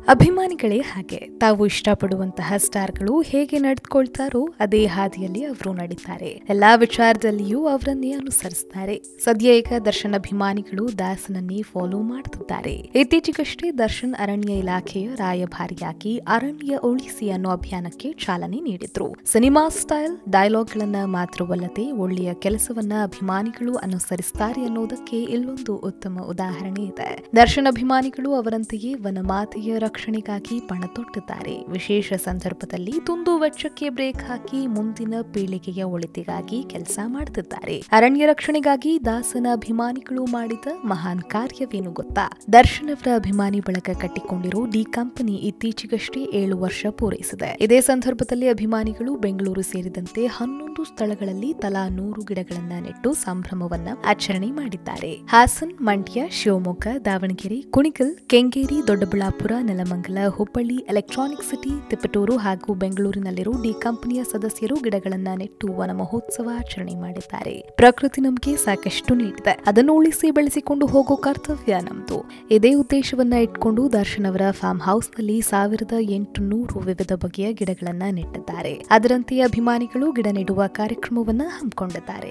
ಅಭಿಮಾನಿಗಳೇ ಹಾಗೆ ತಾವು ಇಷ್ಟಪಡುವಂತಹ ಸ್ಟಾರ್ಗಳು ಹೇಗೆ ನಡೆದುಕೊಳ್ತಾರೋ ಅದೇ ಹಾದಿಯಲ್ಲಿ ಅವರು ನಡೀತಾರೆ ಎಲ್ಲಾ ವಿಚಾರದಲ್ಲಿಯೂ ಅವರನ್ನೇ ಅನುಸರಿಸ್ತಾರೆ ಸದ್ಯ ಈಗ ದರ್ಶನ್ ಅಭಿಮಾನಿಗಳು ದಾಸನನ್ನೇ ಫಾಲೋ ಮಾಡುತ್ತಿದ್ದಾರೆ ಇತ್ತೀಚೆಗಷ್ಟೇ ದರ್ಶನ್ ಅರಣ್ಯ ಇಲಾಖೆಯ ರಾಯಭಾರಿಯಾಗಿ ಅರಣ್ಯ ಉಳಿಸಿ ಅನ್ನೋ ಅಭಿಯಾನಕ್ಕೆ ಚಾಲನೆ ನೀಡಿದ್ರು ಸಿನಿಮಾ ಸ್ಟೈಲ್ ಡೈಲಾಗ್ಗಳನ್ನ ಮಾತ್ರವಲ್ಲದೆ ಒಳ್ಳೆಯ ಕೆಲಸವನ್ನ ಅಭಿಮಾನಿಗಳು ಅನುಸರಿಸ್ತಾರೆ ಅನ್ನೋದಕ್ಕೆ ಇಲ್ಲೊಂದು ಉತ್ತಮ ಉದಾಹರಣೆ ಇದೆ ದರ್ಶನ್ ಅಭಿಮಾನಿಗಳು ಅವರಂತೆಯೇ ವನಮಾತೆಯ ರಕ್ಷಣೆಗಾಗಿ ಪಣ ತೊಟ್ಟಿದ್ದಾರೆ ವಿಶೇಷ ಸಂದರ್ಭದಲ್ಲಿ ತುಂದು ವೆಚ್ಚಕ್ಕೆ ಬ್ರೇಕ್ ಹಾಕಿ ಮುಂದಿನ ಪೀಳಿಗೆಯ ಒಳಿತಿಗಾಗಿ ಕೆಲಸ ಮಾಡುತ್ತಿದ್ದಾರೆ ಅರಣ್ಯ ರಕ್ಷಣೆಗಾಗಿ ದಾಸನ ಅಭಿಮಾನಿಗಳು ಮಾಡಿದ ಮಹಾನ್ ಕಾರ್ಯವೇನು ಗೊತ್ತಾ ದರ್ಶನ್ ಅವರ ಅಭಿಮಾನಿ ಬಳಗ ಕಟ್ಟಿಕೊಂಡಿರೋ ಡಿ ಕಂಪನಿ ಇತ್ತೀಚೆಗಷ್ಟೇ ಏಳು ವರ್ಷ ಪೂರೈಸಿದೆ ಇದೇ ಸಂದರ್ಭದಲ್ಲಿ ಅಭಿಮಾನಿಗಳು ಬೆಂಗಳೂರು ಸೇರಿದಂತೆ ಹನ್ನೊಂದು ಸ್ಥಳಗಳಲ್ಲಿ ತಲಾ ನೂರು ಗಿಡಗಳನ್ನ ನೆಟ್ಟು ಸಂಭ್ರಮವನ್ನ ಆಚರಣೆ ಮಾಡಿದ್ದಾರೆ ಹಾಸನ್ ಮಂಡ್ಯ ಶಿವಮೊಗ್ಗ ದಾವಣಗೆರೆ ಕುಣಿಗಲ್ ಕೆಂಗೇರಿ ದೊಡ್ಡಬಳ್ಳಾಪುರ ನೆಲಮಂಗಲ ಹುಬ್ಬಳ್ಳಿ ಎಲೆಕ್ಟ್ರಾನಿಕ್ ಸಿಟಿ ತಿಪಟೂರು ಹಾಗೂ ಬೆಂಗಳೂರಿನಲ್ಲಿರೋ ಡಿ ಕಂಪನಿಯ ಸದಸ್ಯರು ಗಿಡಗಳನ್ನ ನೆಟ್ಟು ವನ ಮಹೋತ್ಸವ ಆಚರಣೆ ಮಾಡಿದ್ದಾರೆ ಪ್ರಕೃತಿ ನಮಗೆ ಸಾಕಷ್ಟು ನೀಡಿದೆ ಅದನ್ನು ಉಳಿಸಿ ಬೆಳೆಸಿಕೊಂಡು ಹೋಗೋ ಕರ್ತವ್ಯ ನಮ್ದು ಇದೇ ಉದ್ದೇಶವನ್ನ ಇಟ್ಕೊಂಡು ದರ್ಶನ್ ಅವರ ಫಾರ್ಮ್ ಹೌಸ್ನಲ್ಲಿ ಸಾವಿರದ ಎಂಟುನೂರು ವಿವಿಧ ಬಗೆಯ ಗಿಡಗಳನ್ನ ನೆಟ್ಟಿದ್ದಾರೆ ಅದರಂತೆ ಅಭಿಮಾನಿಗಳು ಗಿಡ ನೆಡುವ ಕಾರ್ಯಕ್ರಮವನ್ನ ಹಮ್ಮಿಕೊಂಡಿದ್ದಾರೆ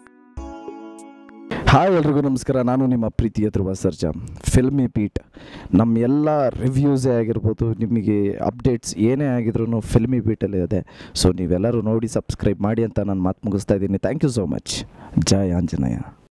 ಹಾಯ್ ಎಲ್ರಿಗೂ ನಮಸ್ಕಾರ ನಾನು ನಿಮ್ಮ ಪ್ರೀತಿಯ ಧ್ರುವ ಸರ್ಜಾ ಫಿಲ್ಮಿ ಪೀಟ್ ನಮ್ಮ ಎಲ್ಲ ರಿವ್ಯೂಸೇ ಆಗಿರ್ಬೋದು ನಿಮಗೆ ಅಪ್ಡೇಟ್ಸ್ ಏನೇ ಆಗಿದ್ರು ಫಿಲ್ಮಿ ಪೀಟಲ್ಲಿ ಇದೆ ಸೊ ನೀವೆಲ್ಲರೂ ನೋಡಿ ಸಬ್ಸ್ಕ್ರೈಬ್ ಮಾಡಿ ಅಂತ ನಾನು ಮಾತು ಮುಗಿಸ್ತಾ ಇದ್ದೀನಿ ಥ್ಯಾಂಕ್ ಯು ಸೋ ಮಚ್ ಜೈ ಆಂಜನೇಯ